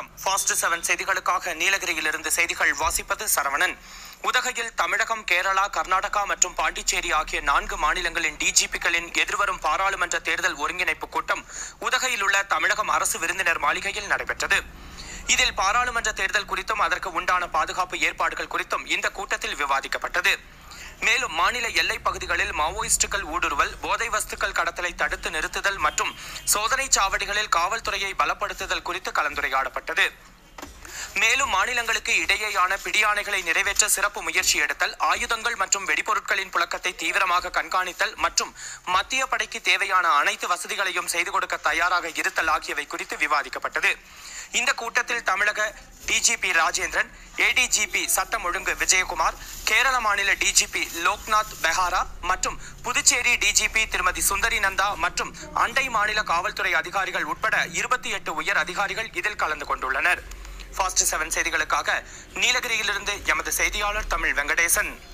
வணக்கம் fast seven செய்திகளுக்காக நீலகிரியிலிருந்து செய்திகள் வாசிப்பது சரவணன் உதகையில் தமிழகம் கேரளா கர்நாடகா மற்றும் பாண்டிச்சேரி ஆகிய நான்கு மாநிலங்களின் டிஜிபிக்களின் எதிர்வரும் பாராளுமன்ற தேர்தல் ஒருங்கிணைப்பு கூட்டம் உதகையில் உள்ள தமிழகம் அரசு விருந்தினர் மாளிகையில் நடைபெற்றது இதில் பாராளுமன்ற தேர்தல் குறித்தும் அதற்கு உண்டான பாதுகாப்பு ஏற்பாடுகள் குறித்தும் இந்த கூட்டத்தில் விவாதிக்கப்பட்டது மேலும் மாநில எல்லைப் பகுதிகளில் மாவோயிஸ்டுகள் ஊடுருவல் போதை வஸ்துக்கள் கடத்தலை தடுத்து நிறுத்துதல் மற்றும் சோதனைச் சாவடிகளில் காவல்துறையை பலப்படுத்துதல் குறித்து கலந்துரையாடப்பட்டது மேலும் மாநிலங்களுக்கு இடையேயான பிடியாணைகளை நிறைவேற்ற சிறப்பு முயற்சி எடுத்தல் ஆயுதங்கள் மற்றும் வெடிபொருட்களின் புழக்கத்தை தீவிரமாக கண்காணித்தல் மற்றும் மத்திய படைக்கு தேவையான அனைத்து வசதிகளையும் செய்து கொடுக்க தயாராக இருத்தல் ஆகியவை குறித்து விவாதிக்கப்பட்டது இந்த கூட்டத்தில் தமிழக டிஜிபி ராஜேந்திரன் ஏடிஜிபி சட்டம் ஒழுங்கு விஜயகுமார் கேரள மாநில டிஜிபி லோக்நாத் பெஹாரா மற்றும் புதுச்சேரி டிஜிபி திருமதி சுந்தரி நந்தா மற்றும் அண்டை மாநில காவல்துறை அதிகாரிகள் உட்பட இருபத்தி எட்டு உயர் அதிகாரிகள் இதில் கலந்து கொண்டுள்ளனர் ஃபாஸ்ட் செவன் செய்திகளுக்காக நீலகிரியிலிருந்து எமது செய்தியாளர் தமிழ் வெங்கடேசன்